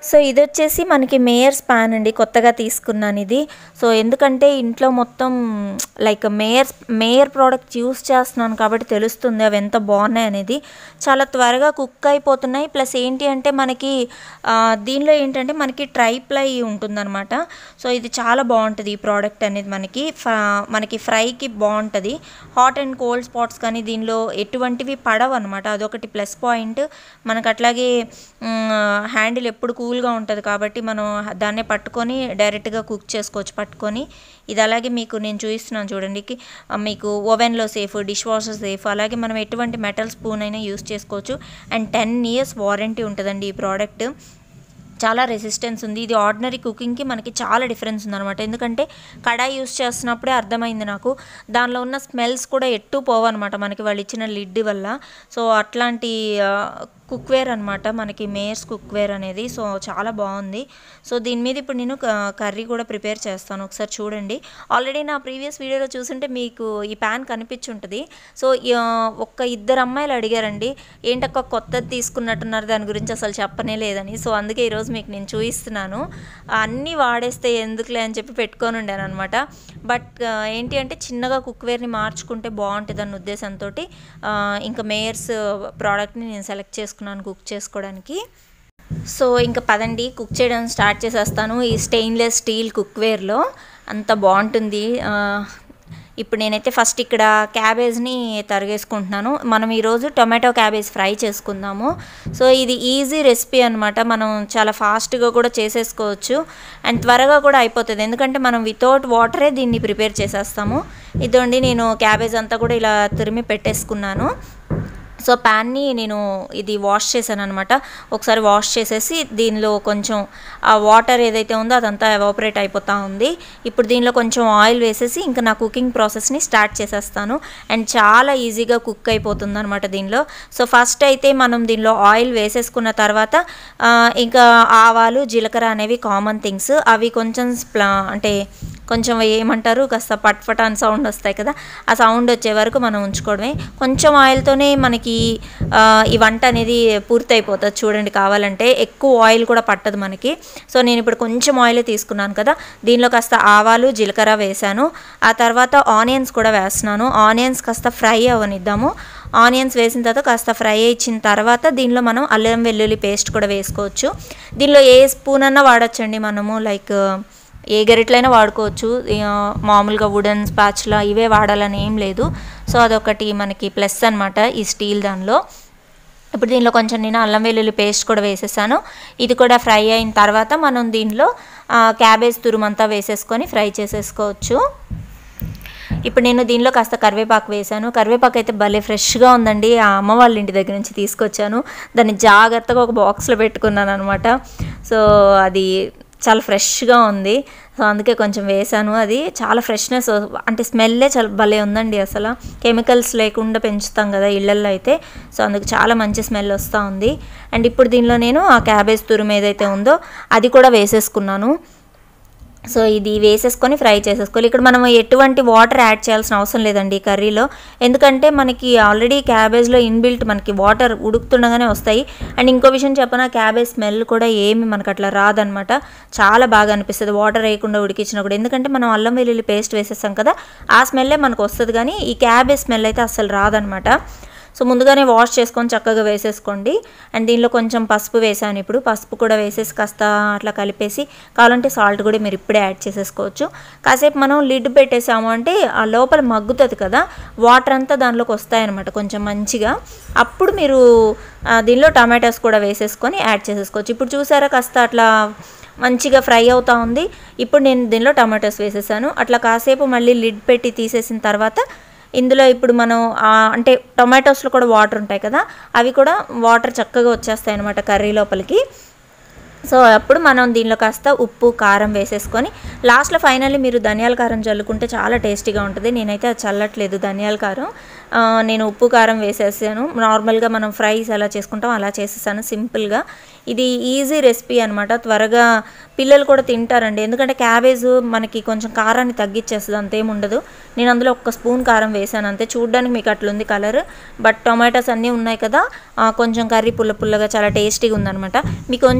so ఇది వచ్చేసి మనకి మేయర్స్ ప్యాన్ అండి కొత్తగా తీసుకున్నాను ఇది సో ఎందుకంటే ఇంట్లో మొత్తం like Meyer Meyer product use చేస్తున్నాను కాబట్టి తెలుస్తుంది అవి ఎంత బాగున్నాయి అనేది చాలా త్వరగా కుక్ అయిపోతున్నాయి ప్లస్ ఏంటి అంటే మనకి ఆ, దీనిలో ఏంటంటే మనకి ట్రై ప్లై ఉంటుందన్నమాట సో ఇది చాలా బాగుంటుంది ఈ ప్రోడక్ట్ అనేది మనకి ఫ- మనకి ఫ్రైకి బాగుంటుంది హాట్ అండ్ కోల్డ్ స్పాట్స్ కానీ దీనిలో ఎటువంటివి పడవు అనమాట అదొకటి ప్లస్ పాయింట్ మనకు అట్లాగే హ్యాండిల్ ఎప్పుడు కూల్గా ఉంటుంది కాబట్టి మనం దాన్నే పట్టుకొని డైరెక్ట్గా కుక్ చేసుకోవచ్చు పట్టుకొని ఇది అలాగే మీకు నేను చూపిస్తున్నాను చూడండి కి- ఆ, మీకు ఓవెన్లో సేఫ్ డిష్ వాషర్ సేఫ్ అలాగే మనం ఎటువంటి మెటల్ స్పూన్ అయినా యూస్ చేసుకోవచ్చు అండ్ టెన్ ఇయర్స్ వారంటీ ఉంటుందండి ఈ ప్రోడక్ట్ చాలా రెసిస్టెన్స్ ఉంది ఇది ఆర్డినరీ కుకింగ్కి మనకి చాలా డిఫరెన్స్ ఉందన్నమాట ఎందుకంటే కడాయి యూస్ చేస్తున్నప్పుడే అర్థమైంది నాకు దానిలో ఉన్న స్మెల్స్ కూడా ఎట్టు పోవన్నమాట మనకి వాళ్ళు ఇచ్చిన లిడ్ వల్ల సో అట్లాంటి కుక్వేర్ అనమాట మనకి మేయర్స్ కుక్వేర్ అనేది సో చాలా బాగుంది సో దీని మీద ఇప్పుడు నేను కర్రీ కూడా ప్రిపేర్ చేస్తాను ఒకసారి చూడండి ఆల్రెడీ నా ప్రీవియస్ వీడియోలో చూసుంటే మీకు ఈ ప్యాన్ కనిపించుంటుంది సో ఆ, ఒక్క ఇద్దరు అమ్మాయిలు అడిగారండి ఏంటక్క కొత్తది తీసుకున్నట్టున్నారు దాని గురించి అసలు చెప్పనే లేదని సో అందుకే ఈరోజు మీకు నేను చూపిస్తున్నాను అన్నీ వాడేస్తే ఎందుకులే అని చెప్పి పెట్టుకొని ఉండాను అనమాట బట్ ఆ, ఏంటి అంటే చిన్నగా కుక్వేర్ని మార్చుకుంటే బాగుంటుంది అన్న ఉద్దేశంతో ఇంకా మేయర్స్ ప్రోడక్ట్ని నేను సెలెక్ట్ చేసుకున్నాను కుక్ చేసుకోవడానికి సో ఇంకా పదండి కుక్ చేయడం స్టార్ట్ చేసేస్తాను ఈ స్టెయిన్లెస్ స్టీల్ కుక్వేర్లో అంత బాగుంటుంది ఆ, ఇప్పుడు నేనైతే ఫస్ట్ ఇక్కడ క్యాబేజ్ని తరిగేసుకుంటున్నాను మనం ఈరోజు టొమాటో క్యాబేజ్ ఫ్రై చేసుకుందాము సో ఇది ఈజీ రెసిపీ అనమాట మనం చాలా ఫాస్ట్గా కూడా చేసేసుకోవచ్చు అండ్ త్వరగా కూడా అయిపోతుంది ఎందుకంటే మనం వితౌట్ వాటరే దీన్ని ప్రిపేర్ చేసేస్తాము ఇదండి నేను క్యాబేజ్ అంతా కూడా ఇలా తురిమి పెట్టేసుకున్నాను సో ప్యాన్ని నేను ఇది వాష్ చేశాను అనమాట ఒకసారి వాష్ చేసేసి దీనిలో కొంచెం ఆ వాటర్ ఏదైతే ఉందో అదంతా ఎవాపరేట్ అయిపోతూ ఉంది ఇప్పుడు దీనిలో కొంచెం ఆయిల్ వేసేసి ఇంకా నా కుకింగ్ ప్రాసెస్ని స్టార్ట్ చేసేస్తాను అండ్ చాలా ఈజీగా కుక్ అయిపోతుంది అనమాట దీనిలో సో ఫస్ట్ అయితే మనం దీనిలో ఆయిల్ వేసేసుకున్న తర్వాత ఆ, ఇంకా ఆవాలు జీలకర్ర అనేవి కామన్ థింగ్స్ అవి కొంచెం స్ప్లా అంటే కొంచెం ఏమంటారు కాస్త పట్ పట్ అని సౌండ్ వస్తాయి కదా ఆ సౌండ్ వచ్చే వరకు మనం ఉంచుకోవడమే కొంచెం ఆయిల్తోనే మనకి ఆ, ఈ వంట అనేది పూర్తి అయిపోతుంది చూడండి కావాలంటే ఎక్కువ ఆయిల్ కూడా పట్టదు మనకి సో నేను ఇప్పుడు కొంచెం ఆయిలే తీసుకున్నాను కదా దీనిలో కాస్త ఆవాలు జీలకర్ర వేసాను ఆ తర్వాత ఆనియన్స్ కూడా వేస్తున్నాను ఆనియన్స్ కాస్త ఫ్రై అవనిద్దాము ఆనియన్స్ వేసిన తర్వాత కాస్త ఫ్రై ఇచ్చిన తర్వాత దీనిలో మనం అల్లం వెల్లుల్లి పేస్ట్ కూడా వేసుకోవచ్చు దీనిలో ఏ స్పూన్ అన్నా వాడచ్చండి మనము లైక్ ఏ గరిటలైనా వాడుకోవచ్చు ఆ, మామూలుగా వుడెన్ స్పాచ్లా ఇవే వాడాలని ఏం లేదు సో అదొకటి మనకి ప్లస్ అనమాట ఈ స్టీల్ దానిలో ఇప్పుడు దీనిలో కొంచెం నేను అల్లం వెల్లుల్లి పేస్ట్ కూడా వేసేసాను ఇది కూడా ఫ్రై అయిన తర్వాత మనం దీనిలో ఆ, క్యాబేజ్ తురుమంతా వేసేసుకొని ఫ్రై చేసేసుకోవచ్చు ఇప్పుడు నేను దీనిలో కాస్త కరివేపాకు వేశాను కరివేపాకు అయితే భలే ఫ్రెష్గా ఉందండి ఆ అమ్మ వాళ్ళ ఇంటి దగ్గర నుంచి తీసుకొచ్చాను దాన్ని జాగ్రత్తగా ఒక బాక్స్లో పెట్టుకున్నాను అనమాట సో అది చాలా ఫ్రెష్గా ఉంది సో అందుకే కొంచెం వేశాను అది చాలా ఫ్రెష్నెస్ అంటే స్మెల్లే చాలా భలే ఉందండి అసలు కెమికల్స్ లేకుండా పెంచుతాం కదా ఇళ్ళల్లో అయితే సో అందుకు చాలా మంచి స్మెల్ వస్తూ ఉంది అండ్ ఇప్పుడు దీనిలో నేను ఆ క్యాబేజ్ తురుము ఏదైతే ఉందో అది కూడా వేసేసుకున్నాను సో ఇది వేసేసుకొని ఫ్రై చేసేసుకోవాలి ఇక్కడ మనం ఎటువంటి వాటర్ యాడ్ చేయాల్సిన అవసరం లేదండి ఈ కర్రీలో ఎందుకంటే మనకి ఆల్రెడీ క్యాబేజ్లో ఇన్బిల్ట్ మనకి వాటర్ ఉడుకుతుండగానే వస్తాయి అండ్ ఇంకో విషయం చెప్పనా క్యాబేజ్ స్మెల్ కూడా ఏమి మనకు అట్లా రాదనమాట చాలా బాగా అనిపిస్తుంది వాటర్ వేయకుండా ఉడికించినా కూడా ఎందుకంటే మనం అల్లం వెల్లుల్లి పేస్ట్ వేసేస్తాం కదా ఆ స్మెల్లే మనకు వస్తుంది కానీ ఈ క్యాబేజ్ స్మెల్ అయితే అస్సలు రాదనమాట సో ముందుగానే వాష్ చేసుకొని చక్కగా వేసేసుకోండి అండ్ దీనిలో కొంచెం పసుపు వేసాను ఇప్పుడు పసుపు కూడా వేసేసి కాస్త అట్లా కలిపేసి కావాలంటే సాల్ట్ కూడా మీరు ఇప్పుడే యాడ్ చేసేసుకోవచ్చు కాసేపు మనం లిడ్ పెట్టేసాము అంటే ఆ లోపల మగ్గుతుంది కదా వాటర్ అంతా దానిలోకి వస్తాయన్నమాట కొంచెం మంచిగా అప్పుడు మీరు ఆ, దీనిలో టమాటాస్ కూడా వేసేసుకొని యాడ్ చేసేసుకోవచ్చు ఇప్పుడు చూసారా కాస్త అట్లా మంచిగా ఫ్రై అవుతా ఉంది ఇప్పుడు నేను దీనిలో టమాటోస్ వేసేసాను అట్లా కాసేపు మళ్ళీ లిడ్ పెట్టి తీసేసిన తర్వాత ఇందులో ఇప్పుడు మనం ఆ, అంటే టొమాటోస్లో కూడా వాటర్ ఉంటాయి కదా అవి కూడా వాటర్ చక్కగా వచ్చేస్తాయి అనమాట కర్రీ లోపలికి సో అప్పుడు మనం దీనిలో కాస్త ఉప్పు కారం వేసేసుకొని లాస్ట్లో ఫైనల్లీ మీరు ధనియాల కారం చల్లుకుంటే చాలా టేస్టీగా ఉంటుంది నేనైతే అది చల్లట్లేదు ధనియాల కారం ఆ, నేను ఉప్పు కారం వేసేసాను నార్మల్గా మనం ఫ్రైస్ ఎలా చేసుకుంటాం అలా చేసేసాను సింపుల్గా ఇది ఈజీ రెసిపీ అనమాట త్వరగా పిల్లలు కూడా తింటారండి ఎందుకంటే క్యాబేజ్ మనకి కొంచెం కారాన్ని తగ్గించేస్తుంది అంతేం ఉండదు నేను అందులో ఒక్క స్పూన్ కారం వేసాను అంతే చూడడానికి మీకు అట్లుంది కలర్ బట్ టొమాటోస్ అన్నీ ఉన్నాయి కదా ఆ, కొంచెం కర్రీ పుల్ల పుల్లగా చాలా టేస్టీగా ఉందనమాట మీకు కొంచెం ఇంకా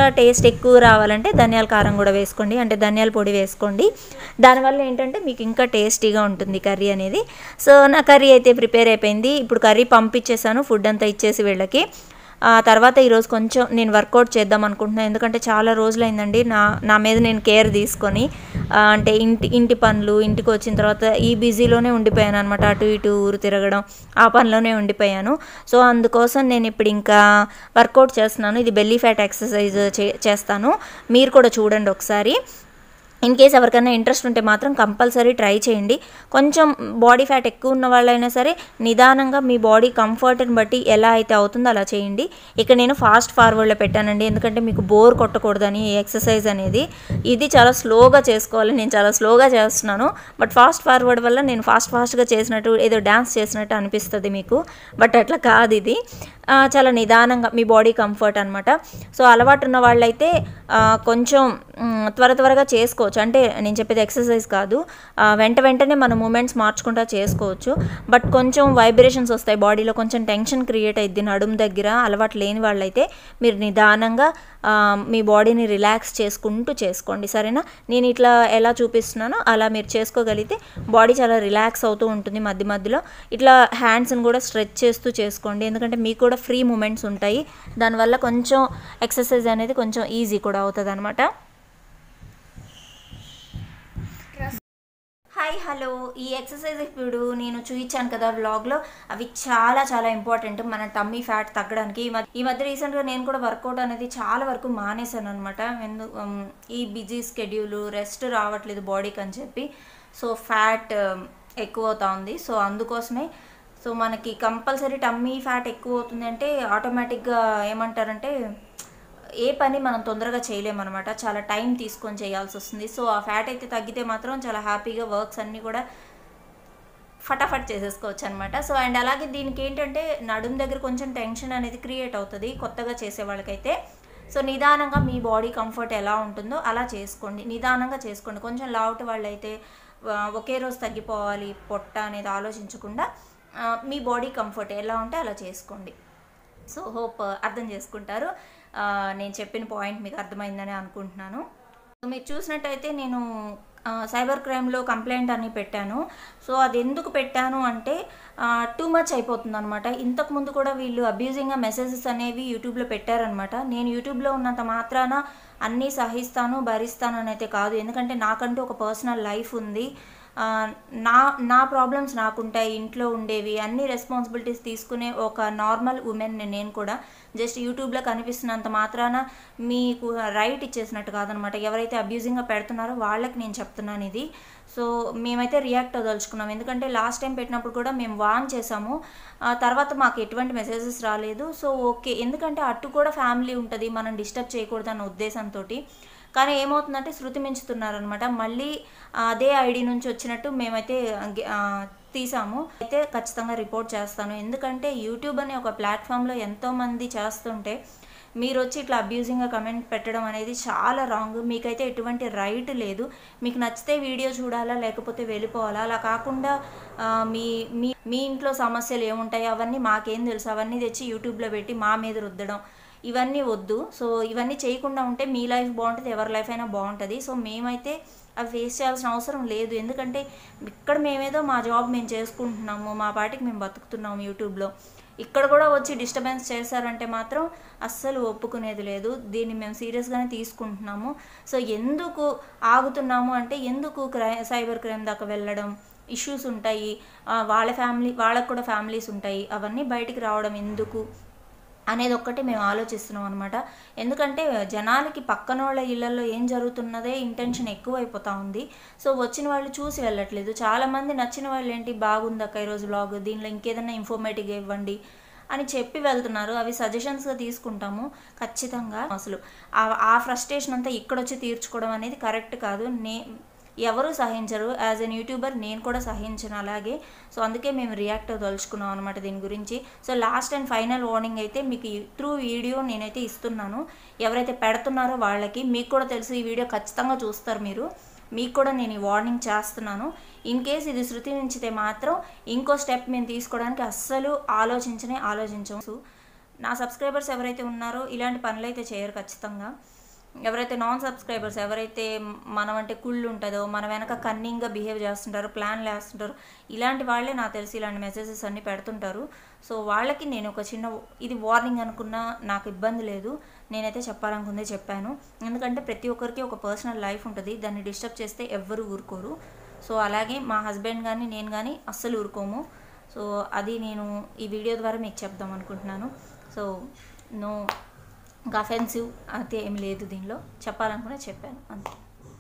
టేస్ట్ ఎక్కువ రావాలంటే ధనియాల కారం కూడా వేసుకోండి అంటే ధనియాల పొడి వేసుకోండి దానివల్ల ఏంటంటే మీకు ఇంకా టేస్టీగా ఉంటుంది కర్రీ అనేది సో నా కర్రీ అయితే ప్రిపేర్ అయిపోయింది ఇప్పుడు కర్రీ పంపించేసాను ఫుడ్ అంతా ఇచ్చేసి వీళ్ళకి ఆ తర్వాత ఈరోజు కొంచెం నేను వర్కౌట్ చేద్దాం అనుకుంటున్నాను ఎందుకంటే చాలా రోజులైందండి నా నా మీద నేను కేర్ తీసుకొని ఆ, అంటే ఇంటి ఇంటి పనులు ఇంటికి వచ్చిన తర్వాత ఈ బిజీలోనే ఉండిపోయాను అనమాట అటు ఇటు ఊరు తిరగడం ఆ పనిలోనే ఉండిపోయాను సో అందుకోసం నేను ఇప్పుడు ఇంకా వర్కౌట్ చేస్తున్నాను ఇది బెల్లీ ఫ్యాట్ ఎక్సర్సైజ్ చే చేస్తాను మీరు కూడా చూడండి ఒకసారి ఇన్ కేస్ ఎవరికైనా ఇంట్రెస్ట్ ఉంటే మాత్రం కంపల్సరీ ట్రై చేయండి కొంచెం బాడీ ఫ్యాట్ ఎక్కువ ఉన్న వాళ్ళైనా సరే నిదానంగా మీ బాడీ కంఫర్ట్ని బట్టి ఎలా అయితే అవుతుందో అలా చేయండి ఇక నేను ఫాస్ట్ ఫార్వర్డ్లో పెట్టానండి ఎందుకంటే మీకు బోర్ కొట్టకూడదని ఈ ఎక్సర్సైజ్ అనేది ఇది చాలా స్లోగా చేసుకోవాలి నేను చాలా స్లోగా చేస్తున్నాను బట్ ఫాస్ట్ ఫార్వర్డ్ వల్ల నేను ఫాస్ట్ ఫాస్ట్గా చేసినట్టు ఏదో డ్యాన్స్ చేసినట్టు అనిపిస్తుంది మీకు బట్ అట్లా కాదు ఇది ఆ, చాలా నిదానంగా మీ బాడీ కంఫర్ట్ అనమాట సో అలవాటు ఉన్న వాళ్ళైతే ఆ, కొంచెం మ్, త్వర త్వరగా చేసుకోవచ్చు అంటే నేను చెప్పేది ఎక్సర్సైజ్ కాదు ఆ, వెంట వెంటనే మన మూమెంట్స్ మార్చుకుంటా చేసుకోవచ్చు బట్ కొంచెం వైబ్రేషన్స్ వస్తాయి బాడీలో కొంచెం టెన్షన్ క్రియేట్ అయ్యిద్ది నడుము దగ్గర అలవాటు లేని వాళ్ళైతే మీరు నిదానంగా ఆ, మీ బాడీని రిలాక్స్ చేసుకుంటూ చేసుకోండి సరేనా నేను ఇట్లా ఎలా చూపిస్తున్నానో అలా మీరు చేసుకోగలిగితే బాడీ చాలా రిలాక్స్ అవుతూ ఉంటుంది మధ్య మధ్యలో ఇట్లా హ్యాండ్స్ని కూడా స్ట్రెచ్ చేస్తూ చేసుకోండి ఎందుకంటే మీకు కూడా ఫ్రీ మూమెంట్స్ ఉంటాయి దానివల్ల కొంచెం ఎక్సర్సైజ్ అనేది కొంచెం ఈజీ కూడా అవుతుంది అనమాట హాయ్ హలో ఈ ఎక్సర్సైజ్ ఇప్పుడు నేను చూపించాను కదా వ్లాగ్లో అవి చాలా చాలా ఇంపార్టెంట్ మన టమ్మీ ఫ్యాట్ తగ్గడానికి ఈ మధ్య ఈ మధ్య రీసెంట్గా నేను కూడా వర్కౌట్ అనేది చాలా వరకు మానేశాను అనమాట ఎందు ఉమ్, ఈ బిజీ స్కెడ్యూల్ రెస్ట్ రావట్లేదు బాడీకి అని చెప్పి సో ఫ్యాట్ ఎక్కువ అవుతా ఉంది సో అందుకోసమే సో మనకి కంపల్సరీ టమ్మీ ఫ్యాట్ ఎక్కువ అవుతుంది అంటే ఆటోమేటిక్గా ఏమంటారంటే ఏ పని మనం తొందరగా చేయలేమన్నమాట చాలా టైం తీసుకొని చేయాల్సి వస్తుంది సో ఆ ఫ్యాట్ అయితే తగ్గితే మాత్రం చాలా హ్యాపీగా వర్క్స్ అన్నీ కూడా ఫటాఫట్ చేసేసుకోవచ్చు అనమాట సో అండ్ అలాగే దీనికి ఏంటంటే నడుం దగ్గర కొంచెం టెన్షన్ అనేది క్రియేట్ అవుతుంది కొత్తగా చేసే వాళ్ళకైతే సో నిదానంగా మీ బాడీ కంఫర్ట్ ఎలా ఉంటుందో అలా చేసుకోండి నిదానంగా చేసుకోండి కొంచెం లావుటి వాళ్ళైతే ఆ, ఒకే రోజు తగ్గిపోవాలి పొట్ట అనేది ఆలోచించకుండా ఆ, మీ బాడీ కంఫర్ట్ ఎలా ఉంటే అలా చేసుకోండి సో హోప్ అర్థం చేసుకుంటారు ఆ, నేను చెప్పిన పాయింట్ మీకు అర్థమైందని అనుకుంటున్నాను సో మీరు చూసినట్టయితే నేను ఆ, సైబర్ క్రైమ్లో కంప్లైంట్ అని పెట్టాను సో అది ఎందుకు పెట్టాను అంటే టూ మచ్ అయిపోతుంది అనమాట ఇంతకుముందు కూడా వీళ్ళు అబ్యూజింగ్గా మెసేజెస్ అనేవి యూట్యూబ్లో పెట్టారనమాట నేను యూట్యూబ్లో ఉన్నంత మాత్రాన అన్నీ సహిస్తాను భరిస్తాను అని అయితే కాదు ఎందుకంటే నాకంటూ ఒక పర్సనల్ లైఫ్ ఉంది ఆ, నా నా ప్రాబ్లమ్స్ నాకుంటాయి ఇంట్లో ఉండేవి అన్ని రెస్పాన్సిబిలిటీస్ తీసుకునే ఒక నార్మల్ ఉమెన్ నేను కూడా జస్ట్ యూట్యూబ్లో కనిపిస్తున్నంత మాత్రాన మీకు రైట్ ఇచ్చేసినట్టు కాదనమాట ఎవరైతే అబ్యూజింగ్గా పెడుతున్నారో వాళ్ళకి నేను చెప్తున్నాను ఇది సో మేమైతే రియాక్ట్ అవ్వదలుచుకున్నాం ఎందుకంటే లాస్ట్ టైం పెట్టినప్పుడు కూడా మేము వాన్ చేసాము ఆ తర్వాత మాకు ఎటువంటి మెసేజెస్ రాలేదు సో ఓకే ఎందుకంటే అటు కూడా ఫ్యామిలీ ఉంటుంది మనం డిస్టర్బ్ చేయకూడదన్న ఉద్దేశంతో కానీ ఏమవుతుందంటే శృతి మించుతున్నారనమాట మళ్ళీ అదే ఐడి నుంచి వచ్చినట్టు మేమైతే ఆ, తీసాము అయితే ఖచ్చితంగా రిపోర్ట్ చేస్తాను ఎందుకంటే యూట్యూబ్ అనే ఒక ప్లాట్ఫామ్లో ఎంతోమంది చేస్తుంటే మీరు వచ్చి ఇట్లా అబ్యూజింగ్గా కమెంట్ పెట్టడం అనేది చాలా రాంగ్ మీకైతే ఎటువంటి రైట్ లేదు మీకు నచ్చితే వీడియో చూడాలా లేకపోతే వెళ్ళిపోవాలా అలా కాకుండా ఆ, మీ మీ మీ ఇంట్లో సమస్యలు ఏముంటాయి అవన్నీ మాకేం తెలుసు అవన్నీ తెచ్చి యూట్యూబ్లో పెట్టి మా మీద రుద్దడం ఇవన్నీ వద్దు సో ఇవన్నీ చేయకుండా ఉంటే మీ లైఫ్ బాగుంటుంది ఎవరి లైఫ్ అయినా బాగుంటుంది సో మేమైతే అవి ఫేస్ చేయాల్సిన అవసరం లేదు ఎందుకంటే ఇక్కడ మేమేదో మా జాబ్ మేము చేసుకుంటున్నాము మా పాటికి మేము బతుకుతున్నాము యూట్యూబ్లో ఇక్కడ కూడా వచ్చి డిస్టర్బెన్స్ చేశారంటే మాత్రం అస్సలు ఒప్పుకునేది లేదు దీన్ని మేము సీరియస్గానే తీసుకుంటున్నాము సో ఎందుకు ఆగుతున్నాము అంటే ఎందుకు క్రై సైబర్ క్రైమ్ దాకా వెళ్ళడం ఇష్యూస్ ఉంటాయి ఆ, వాళ్ళ ఫ్యామిలీ వాళ్ళకు కూడా ఫ్యామిలీస్ ఉంటాయి అవన్నీ బయటికి రావడం ఎందుకు అనేది ఒక్కటి మేము ఆలోచిస్తున్నాం అనమాట ఎందుకంటే జనాలకి పక్కన వాళ్ళ ఇళ్ళల్లో ఏం జరుగుతున్నదే ఇంటెన్షన్ ఎక్కువైపోతా ఉంది సో వచ్చిన వాళ్ళు చూసి వెళ్ళట్లేదు చాలామంది నచ్చిన వాళ్ళు ఏంటి బాగుందక్క ఈరోజు బ్లాగ్ దీనిలో ఇంకేదైనా ఇన్ఫర్మేటివ్గా ఇవ్వండి అని చెప్పి వెళ్తున్నారు అవి సజెషన్స్గా తీసుకుంటాము ఖచ్చితంగా అసలు ఆ- ఆ ఫ్రస్ట్రేషన్ అంతా ఇక్కడ వచ్చి తీర్చుకోవడం అనేది కరెక్ట్ కాదు నే ఎవరు సహించరు యాజ్ ఎన్ యూట్యూబర్ నేను కూడా సహించను అలాగే సో అందుకే మేము రియాక్ట్ తలుచుకున్నాం అనమాట దీని గురించి so last and final warning అయితే మీకు త్రూ వీడియో నేనైతే ఇస్తున్నాను ఎవరైతే పెడుతున్నారో వాళ్ళకి మీకు కూడా తెలుసు ఈ వీడియో ఖచ్చితంగా చూస్తారు మీరు మీకు కూడా నేను ఈ వార్నింగ్ చేస్తున్నాను ఇన్ కేస్ ఇది శృతి మించితే మాత్రం ఇంకో స్టెప్ మేము తీసుకోవడానికి అస్సలు ఆలోచించనే ఆలోచించము నా సబ్స్క్రైబర్స్ ఎవరైతే ఉన్నారో ఇలాంటి పనులు అయితే చేయరు ఖచ్చితంగా ఎవరైతే నాన్ సబ్స్క్రైబర్స్ ఎవరైతే మనం అంటే కుళ్ళు ఉంటుందో మన వెనక కన్నింగ్గా బిహేవ్ చేస్తుంటారో ప్లాన్లు వేస్తుంటారో ఇలాంటి వాళ్ళే నాకు తెలిసి ఇలాంటి మెసేజెస్ అన్నీ పెడుతుంటారు సో వాళ్ళకి నేను ఒక చిన్న ఇది వార్నింగ్ అనుకున్నా నాకు ఇబ్బంది లేదు నేనైతే చెప్పాలనుకుందే చెప్పాను ఎందుకంటే ప్రతి ఒక్కరికి ఒక పర్సనల్ లైఫ్ ఉంటుంది దాన్ని డిస్టర్బ్ చేస్తే ఎవ్వరు ఊరుకోరు సో అలాగే మా హస్బెండ్ కానీ నేను కానీ అస్సలు ఊరుకోము సో అది నేను ఈ వీడియో ద్వారా మీకు చెప్దాం అనుకుంటున్నాను సో నో ఇంకా అఫెన్సివ్ అయితే ఏం లేదు దీనిలో చెప్పాలనుకునే చెప్పాను అంతే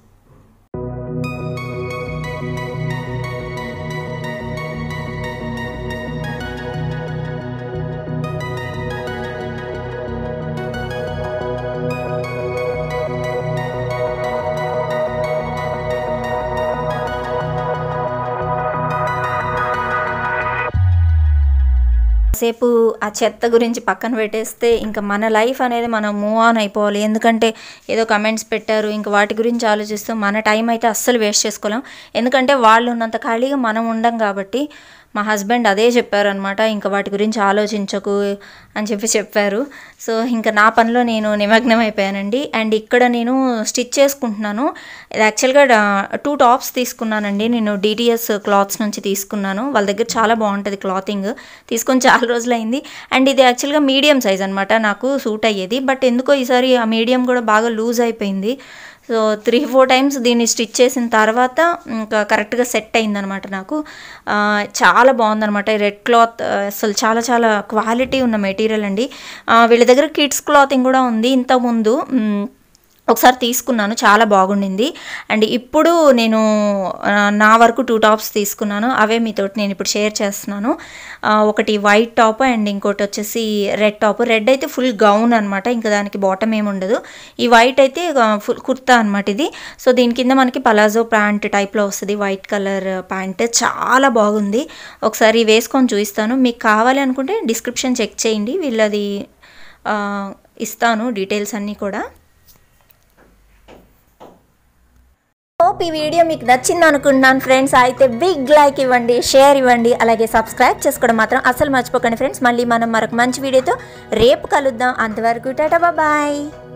సేపు ఆ చెత్త గురించి పక్కన పెట్టేస్తే ఇంకా మన లైఫ్ అనేది మనం మూవ్ ఆన్ అయిపోవాలి ఎందుకంటే ఏదో కమెంట్స్ పెట్టారు ఇంకా వాటి గురించి ఆలోచిస్తూ మన టైం అయితే అస్సలు వేస్ట్ చేసుకోలేం ఎందుకంటే వాళ్ళు ఉన్నంత ఖాళీగా మనం ఉండం కాబట్టి మా హస్బెండ్ అదే చెప్పారనమాట ఇంకా వాటి గురించి ఆలోచించకు అని చెప్పి చెప్పారు సో ఇంకా నా పనిలో నేను నిమగ్నం అయిపోయానండి అండ్ ఇక్కడ నేను స్టిచ్ చేసుకుంటున్నాను ఇది యాక్చువల్గా టూ టాప్స్ తీసుకున్నానండి నేను డిటిఎస్ క్లాత్స్ నుంచి తీసుకున్నాను వాళ్ళ దగ్గర చాలా బాగుంటుంది క్లాతింగ్ తీసుకొని చాలా రోజులైంది అండ్ ఇది యాక్చువల్గా మీడియం సైజ్ అనమాట నాకు సూట్ అయ్యేది బట్ ఎందుకో ఈసారి ఆ మీడియం కూడా బాగా లూజ్ అయిపోయింది సో త్రీ ఫోర్ టైమ్స్ దీన్ని స్టిచ్ చేసిన తర్వాత ఇంకా కరెక్ట్గా సెట్ అయిందనమాట నాకు ఆ, చాలా బాగుందనమాట ఈ రెడ్ క్లాత్ ఆ, అసలు చాలా చాలా క్వాలిటీ ఉన్న మెటీరియల్ అండి ఆ, వీళ్ళ దగ్గర కిడ్స్ క్లాతింగ్ కూడా ఉంది ఇంతకుముందు మ్, ఒకసారి తీసుకున్నాను చాలా బాగుండింది అండ్ ఇప్పుడు నేను ఆ, నా వరకు టూ టాప్స్ తీసుకున్నాను అవే మీతోటి నేను ఇప్పుడు షేర్ చేస్తున్నాను ఆ, ఒకటి వైట్ టాప్ అండ్ ఇంకోటి వచ్చేసి రెడ్ టాప్ రెడ్ అయితే ఫుల్ గౌన్ అనమాట ఇంకా దానికి బాటమ్ ఏమి ఉండదు ఈ వైట్ అయితే ఫుల్ కుర్తా అనమాట ఇది సో దీని కింద మనకి పలాజో ప్యాంట్ టైప్లో వస్తుంది వైట్ కలర్ ప్యాంట్ చాలా బాగుంది ఒకసారి వేసుకొని చూపిస్తాను మీకు కావాలి అనుకుంటే డిస్క్రిప్షన్ చెక్ చేయండి వీళ్ళది ఆ, ఇస్తాను డీటెయిల్స్ అన్నీ కూడా హోప్ ఈ వీడియో మీకు నచ్చింది అనుకుంటున్నాను ఫ్రెండ్స్ అయితే బిగ్ లైక్ ఇవ్వండి షేర్ ఇవ్వండి అలాగే సబ్స్క్రైబ్ చేసుకోవడం మాత్రం అసలు మర్చిపోకండి ఫ్రెండ్స్ మళ్ళీ మనం మరొక మంచి వీడియోతో రేపు కలుద్దాం అంతవరకు టాటా బాయ్